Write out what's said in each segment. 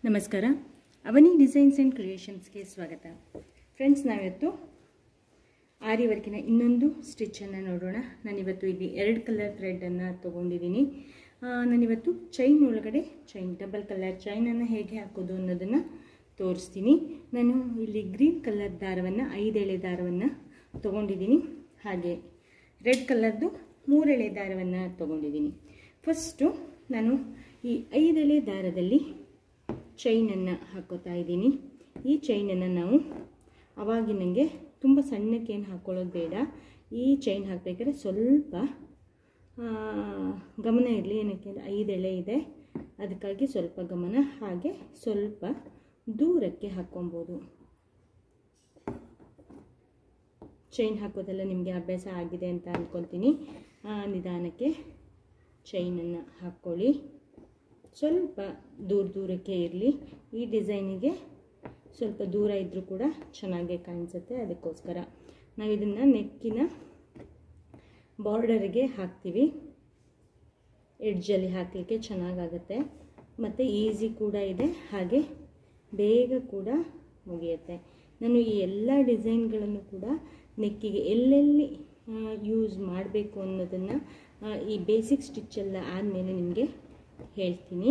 ನಮಸ್ಕಾರ ಅವನಿ designs and ಕ್ರಿಯೇಷನ್ಸ್ಗೆ ಸ್ವಾಗತ friends ನಾವಿವತ್ತು ಆರಿ ವರ್ಕಿನ ಇನ್ನೊಂದು ಸ್ಟಿಚ್ಚನ್ನು ನೋಡೋಣ ನಾನಿವತ್ತು ಇಲ್ಲಿ ಎರಡು ಕಲರ್ ಥ್ರೆಡನ್ನು ತೊಗೊಂಡಿದ್ದೀನಿ ಆ, ನಾನಿವತ್ತು ಚೈನ್ ಒಳಗಡೆ ಚೈನ್ ಡಬಲ್ ಕಲರ್ ಚೈನನ್ನು ಹೇಗೆ ಹಾಕೋದು ಅನ್ನೋದನ್ನು ತೋರಿಸ್ತೀನಿ ನಾನು ಇಲ್ಲಿ ಗ್ರೀನ್ ಕಲರ್ ದಾರವನ್ನು ಐದೆಳೆ ದಾರವನ್ನು ತೊಗೊಂಡಿದ್ದೀನಿ ಹಾಗೆ ರೆಡ್ ಕಲರ್ದು ಮೂರೆಳೆ ದಾರವನ್ನು ತೊಗೊಂಡಿದ್ದೀನಿ ಫಸ್ಟು ನಾನು ಈ ಐದೆಳೆ ದಾರದಲ್ಲಿ ಚೈನನ್ನು ಹಾಕೋತಾ ಇದ್ದೀನಿ ಈ ಚೈನನ್ನು ನಾವು ಅವಾಗಿನಂಗೆ ತುಂಬ ಸಣ್ಣಕ್ಕೇನು ಹಾಕ್ಕೊಳ್ಳೋದು ಬೇಡ ಈ ಚೈನ್ ಹಾಕಬೇಕಾದ್ರೆ ಸ್ವಲ್ಪ ಆ, ಗಮನ ಇರಲಿ ಏನಕ್ಕೆ ಅಂದರೆ ಐದು ಎಳೆ ಇದೆ ಅದಕ್ಕಾಗಿ ಸ್ವಲ್ಪ ಗಮನ ಹಾಗೆ ಸ್ವಲ್ಪ ದೂರಕ್ಕೆ ಹಾಕ್ಕೊಬೋದು ಚೈನ್ ಹಾಕೋದೆಲ್ಲ ನಿಮಗೆ ಅಭ್ಯಾಸ ಆಗಿದೆ ಅಂತ ಅಂದ್ಕೊಳ್ತೀನಿ ಆ, ನಿಧಾನಕ್ಕೆ ಚೈನನ್ನು ಹಾಕ್ಕೊಳ್ಳಿ ಸ್ವಲ್ಪ ದೂರ ದೂರಕ್ಕೆ ಇರಲಿ ಈ ಡಿಸೈನಿಗೆ ಸ್ವಲ್ಪ ದೂರ ಇದ್ದರೂ ಕೂಡ ಚೆನ್ನಾಗೇ ಕಾಣಿಸುತ್ತೆ ಅದಕ್ಕೋಸ್ಕರ ನಾವು ಇದನ್ನು ನೆಕ್ಕಿನ ಬಾರ್ಡರ್ಗೆ ಹಾಕ್ತೀವಿ ಎಡ್ಜಲ್ಲಿ ಹಾಕಲಿಕ್ಕೆ ಚೆನ್ನಾಗಾಗುತ್ತೆ ಮತ್ತು ಈಸಿ ಕೂಡ ಇದೆ ಹಾಗೆ ಬೇಗ ಕೂಡ ಮುಗಿಯುತ್ತೆ ನಾನು ಈ ಎಲ್ಲ ಡಿಸೈನ್ಗಳನ್ನು ಕೂಡ ನೆಕ್ಕಿಗೆ ಎಲ್ಲೆಲ್ಲಿ ಯೂಸ್ ಮಾಡಬೇಕು ಅನ್ನೋದನ್ನು ಆ, ಈ ಬೇಸಿಕ್ ಸ್ಟಿಚ್ಚೆಲ್ಲ ಆದಮೇಲೆ ನಿಮಗೆ ಹೇಳ್ತೀನಿ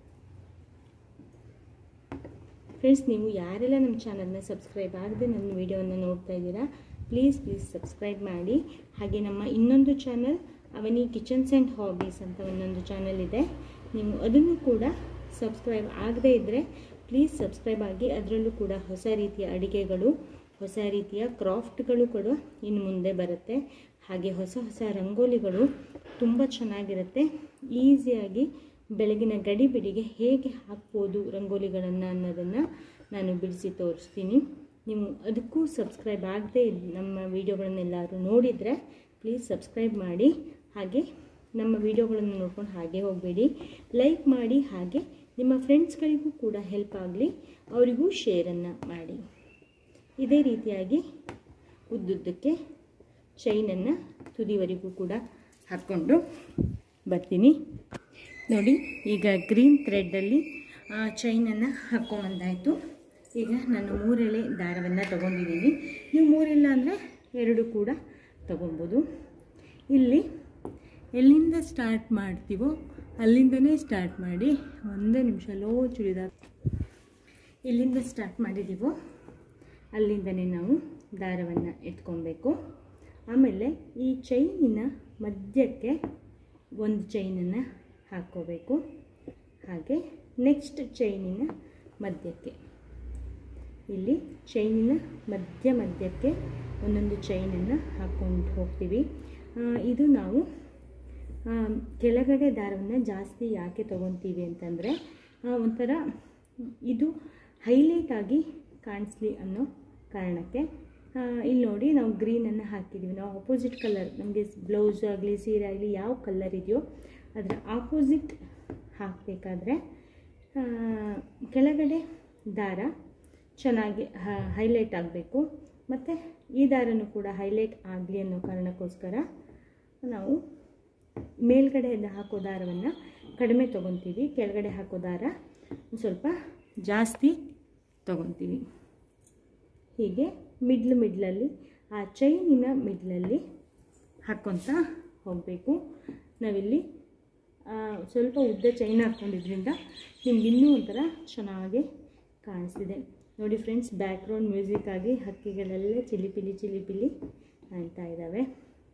ಫ್ರೆಂಡ್ಸ್ ನೀವು ಯಾರೆಲ್ಲ ನಮ್ಮ ಚಾನಲ್ನ ಸಬ್ಸ್ಕ್ರೈಬ್ ಆಗದೆ ನನ್ನ ವಿಡಿಯೋವನ್ನು ನೋಡ್ತಾ ಇದ್ದೀರಾ ಪ್ಲೀಸ್ ಪ್ಲೀಸ್ ಸಬ್ಸ್ಕ್ರೈಬ್ ಮಾಡಿ ಹಾಗೆ ನಮ್ಮ ಇನ್ನೊಂದು channel Avani kitchens and hobbies ಅಂತ ಒಂದೊಂದು ಚಾನಲ್ ಇದೆ ನೀವು ಅದನ್ನು ಕೂಡ ಸಬ್ಸ್ಕ್ರೈಬ್ ಆಗದೇ ಇದ್ದರೆ ಪ್ಲೀಸ್ ಸಬ್ಸ್ಕ್ರೈಬ್ ಆಗಿ ಅದರಲ್ಲೂ ಕೂಡ ಹೊಸ ರೀತಿಯ ಅಡುಗೆಗಳು ಹೊಸ ರೀತಿಯ ಕ್ರಾಫ್ಟ್ಗಳು ಕೂಡ ಇನ್ನು ಮುಂದೆ ಬರುತ್ತೆ ಹಾಗೆ ಹೊಸ ಹೊಸ ರಂಗೋಲಿಗಳು ತುಂಬ ಚೆನ್ನಾಗಿರುತ್ತೆ ಈಸಿಯಾಗಿ ಬೆಳಗಿನ ಗಡಿಬಿಡಿಗೆ ಹೇಗೆ ಹಾಕ್ಬೋದು ರಂಗೋಲಿಗಳನ್ನು ಅನ್ನೋದನ್ನು ನಾನು ಬಿಡಿಸಿ ತೋರಿಸ್ತೀನಿ ನೀವು ಅದಕ್ಕೂ ಸಬ್ಸ್ಕ್ರೈಬ್ ಆಗದೆ ನಮ್ಮ ವೀಡಿಯೋಗಳನ್ನೆಲ್ಲರೂ ನೋಡಿದರೆ ಪ್ಲೀಸ್ ಸಬ್ಸ್ಕ್ರೈಬ್ ಮಾಡಿ ಹಾಗೆ ನಮ್ಮ ವೀಡಿಯೋಗಳನ್ನು ನೋಡ್ಕೊಂಡು ಹಾಗೆ ಹೋಗಬೇಡಿ ಲೈಕ್ ಮಾಡಿ ಹಾಗೆ ನಿಮ್ಮ ಫ್ರೆಂಡ್ಸ್ಗಳಿಗೂ ಕೂಡ ಹೆಲ್ಪ್ ಆಗಲಿ ಅವರಿಗೂ ಶೇರನ್ನು ಮಾಡಿ ಇದೇ ರೀತಿಯಾಗಿ ಉದ್ದುದ್ದಕ್ಕೆ ಚೈನನ್ನು ತುದಿವರೆಗೂ ಕೂಡ ಹಾಕ್ಕೊಂಡು ಬರ್ತೀನಿ ನೋಡಿ ಈಗ ಗ್ರೀನ್ ಥ್ರೆಡ್ಡಲ್ಲಿ ಚೈನನ್ನು ಹಾಕ್ಕೊಂಬಂದಾಯಿತು ಈಗ ನಾನು ಮೂರೆಳೆ ದಾರವನ್ನು ತೊಗೊಂಡಿದ್ದೀನಿ ನೀವು ಮೂರಿಲ್ಲ ಅಂದರೆ ಎರಡು ಕೂಡ ತೊಗೊಬೋದು ಇಲ್ಲಿ ಎಲ್ಲಿಂದ ಸ್ಟಾರ್ಟ್ ಮಾಡ್ತೀವೋ ಅಲ್ಲಿಂದನೇ ಸ್ಟಾರ್ಟ್ ಮಾಡಿ ಒಂದೇ ನಿಮಿಷ ಲೋ ಚೂಡಿದಾರ್ ಎಲ್ಲಿಂದ ಸ್ಟಾರ್ಟ್ ಮಾಡಿದ್ದೀವೋ ಅಲ್ಲಿಂದನೇ ನಾವು ದಾರವನ್ನು ಎತ್ಕೊಬೇಕು ಆಮೇಲೆ ಈ ಚೈನಿನ ಮಧ್ಯಕ್ಕೆ ಒಂದು ಚೈನನ್ನು ಹಾಕ್ಕೋಬೇಕು ಹಾಗೆ ನೆಕ್ಸ್ಟ್ ಚೈನಿನ ಮಧ್ಯಕ್ಕೆ ಇಲ್ಲಿ ಚೈನಿನ ಮಧ್ಯ ಮಧ್ಯಕ್ಕೆ ಒಂದೊಂದು ಚೈನನ್ನು ಹಾಕ್ಕೊಂಡು ಹೋಗ್ತೀವಿ ಆ, ಇದು ನಾವು ಆ, ಕೆಳಗಡೆ ದಾರವನ್ನು ಜಾಸ್ತಿ ಯಾಕೆ ತೊಗೊತೀವಿ ಅಂತಂದರೆ ಒಂಥರ ಇದು ಹೈಲೈಟ್ ಆಗಿ ಕಾಣಿಸ್ಲಿ ಅನ್ನೋ ಕಾರಣಕ್ಕೆ ಆ, ಇಲ್ಲಿ ನೋಡಿ ನಾವು ಗ್ರೀನನ್ನು ಹಾಕಿದ್ದೀವಿ ನಾವು ಆಪೋಸಿಟ್ ಕಲರ್ ನಮಗೆ ಬ್ಲೌಸ್ ಆಗಲಿ ಸೀರೆ ಆಗಲಿ ಯಾವ ಕಲರ್ ಇದೆಯೋ ಅದರ ಆಪೋಸಿಟ್ ಹಾಕಬೇಕಾದ್ರೆ ಕೆಳಗಡೆ ದಾರ ಚೆನ್ನಾಗಿ ಹೈಲೈಟ್ ಆಗಬೇಕು ಮತ್ತು ಈ ದಾರನೂ ಕೂಡ ಹೈಲೈಟ್ ಆಗಲಿ ಅನ್ನೋ ಕಾರಣಕ್ಕೋಸ್ಕರ ನಾವು ಮೇಲ್ಗಡೆ ಹಾಕೋ ದಾರವನ್ನು ಕಡಿಮೆ ತೊಗೊತೀವಿ ಕೆಳಗಡೆ ಹಾಕೋ ದಾರ ಒಂದ್ ಸ್ವಲ್ಪ ಜಾಸ್ತಿ ತೊಗೊತೀವಿ ಹೀಗೆ ಮಿಡ್ಲ್ ಮಿಡ್ಲಲ್ಲಿ ಆ ಚೈನಿನ ಮಿಡ್ಲಲ್ಲಿ ಹಾಕ್ಕೊತ ಹೋಗಬೇಕು ನಾವಿಲ್ಲಿ ಆ, ಸ್ವಲ್ಪ ಉದ್ದ ಚೈನ್ ಹಾಕ್ಕೊಂಡಿದ್ರಿಂದ ನಿಮ್ಗೆ ಇನ್ನೂ ಒಂಥರ ಚೆನ್ನಾಗಿ ಕಾಣಿಸ್ತಿದೆ ನೋಡಿ ಫ್ರೆಂಡ್ಸ್ ಬ್ಯಾಕ್ಗ್ರೌಂಡ್ ಮ್ಯೂಸಿಕ್ ಆಗಿ ಹಕ್ಕಿಗಳೆಲ್ಲ ಚಿಲಿಪಿಲಿ ಚಿಲಿಪಿಲಿ ಕಾಣ್ತಾ ಇದ್ದಾವೆ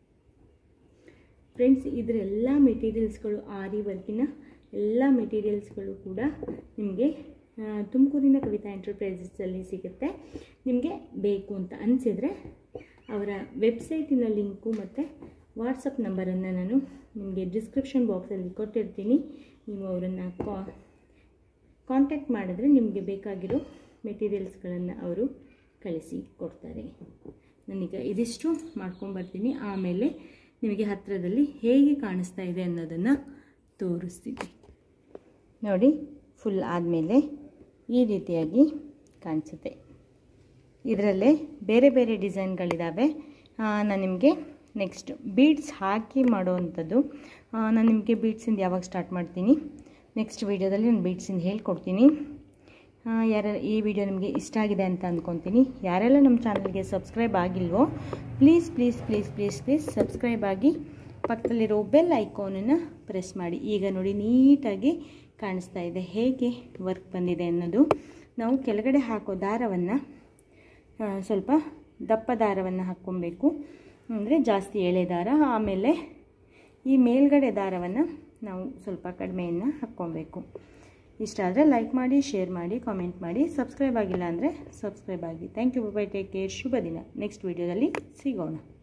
ಫ್ರೆಂಡ್ಸ್ ಇದರೆಲ್ಲ ಮೆಟೀರಿಯಲ್ಸ್ಗಳು ಆರಿ ವರ್ಕಿನ ಎಲ್ಲ ಮೆಟೀರಿಯಲ್ಸ್ಗಳು ಕೂಡ ನಿಮಗೆ ತುಮಕೂರಿನ ಕವಿತಾ ಎಂಟರ್ಪ್ರೈಸಸಲ್ಲಿ ಸಿಗುತ್ತೆ ನಿಮಗೆ ಬೇಕು ಅಂತ ಅನಿಸಿದರೆ ಅವರ ವೆಬ್ಸೈಟಿನ ಲಿಂಕು ಮತ್ತು ವಾಟ್ಸಪ್ ನಂಬರನ್ನು ನಾನು ನಿಮಗೆ ಡಿಸ್ಕ್ರಿಪ್ಷನ್ ಬಾಕ್ಸಲ್ಲಿ ಕೊಟ್ಟಿರ್ತೀನಿ ನೀವು ಅವರನ್ನು ಕಾ ಕಾಂಟ್ಯಾಕ್ಟ್ ಮಾಡಿದ್ರೆ ನಿಮಗೆ ಬೇಕಾಗಿರೋ ಮೆಟೀರಿಯಲ್ಸ್ಗಳನ್ನು ಅವರು ಕಳಿಸಿ ಕೊಡ್ತಾರೆ ನಾನೀಗ ಇದಿಷ್ಟು ಮಾಡ್ಕೊಂಬರ್ತೀನಿ ಆಮೇಲೆ ನಿಮಗೆ ಹತ್ತಿರದಲ್ಲಿ ಹೇಗೆ ಕಾಣಿಸ್ತಾ ಇದೆ ಅನ್ನೋದನ್ನು ತೋರಿಸ್ತೀನಿ ನೋಡಿ ಫುಲ್ ಆದಮೇಲೆ ಈ ರೀತಿಯಾಗಿ ಕಾಣಿಸುತ್ತೆ ಇದರಲ್ಲೇ ಬೇರೆ ಬೇರೆ ಡಿಸೈನ್ಗಳಿದ್ದಾವೆ ನಾನು ನಿಮಗೆ ನೆಕ್ಸ್ಟ್ ಬೀಡ್ಸ್ ಹಾಕಿ ಮಾಡೋವಂಥದ್ದು ನಾನು ನಿಮಗೆ ಬೀಡ್ಸಿಂದ ಯಾವಾಗ ಸ್ಟಾರ್ಟ್ ಮಾಡ್ತೀನಿ ನೆಕ್ಸ್ಟ್ ವೀಡಿಯೋದಲ್ಲಿ ನಾನು ಬೀಡ್ಸಿಂದ ಹೇಳ್ಕೊಡ್ತೀನಿ ಯಾರ ಈ ವಿಡಿಯೋ ನಿಮಗೆ ಇಷ್ಟ ಆಗಿದೆ ಅಂತ ಅಂದ್ಕೊತೀನಿ ಯಾರೆಲ್ಲ ನಮ್ಮ ಚಾನಲ್ಗೆ ಸಬ್ಸ್ಕ್ರೈಬ್ ಆಗಿಲ್ವೋ please please please please please subscribe ಆಗಿ ಪಕ್ಕದಲ್ಲಿರೋ ಬೆಲ್ ಐಕಾನನ್ನು ಪ್ರೆಸ್ ಮಾಡಿ ಈಗ ನೋಡಿ ನೀಟಾಗಿ ಕಾಣಿಸ್ತಾ ಇದೆ ಹೇಗೆ ವರ್ಕ್ ಬಂದಿದೆ ಅನ್ನೋದು ನಾವು ಕೆಳಗಡೆ ಹಾಕೋ ದಾರವನ್ನು ಸ್ವಲ್ಪ ದಪ್ಪ ದಾರವನ್ನು ಹಾಕ್ಕೊಬೇಕು ಅಂದರೆ ಜಾಸ್ತಿ ಎಳೆ ದಾರ ಆಮೇಲೆ ಈ ಮೇಲ್ಗಡೆ ದಾರವನ್ನು ನಾವು ಸ್ವಲ್ಪ ಕಡಿಮೆಯನ್ನು ಹಾಕ್ಕೊಬೇಕು ಇಷ್ಟ ಆದರೆ ಲೈಕ್ ಮಾಡಿ ಶೇರ್ ಮಾಡಿ ಕಾಮೆಂಟ್ ಮಾಡಿ ಸಬ್ಸ್ಕ್ರೈಬ್ ಆಗಿಲ್ಲ ಅಂದರೆ ಸಬ್ಸ್ಕ್ರೈಬ್ ಆಗಿ thank you bye take care ಶುಭ ದಿನ ನೆಕ್ಸ್ಟ್ ವೀಡಿಯೋದಲ್ಲಿ ಸಿಗೋಣ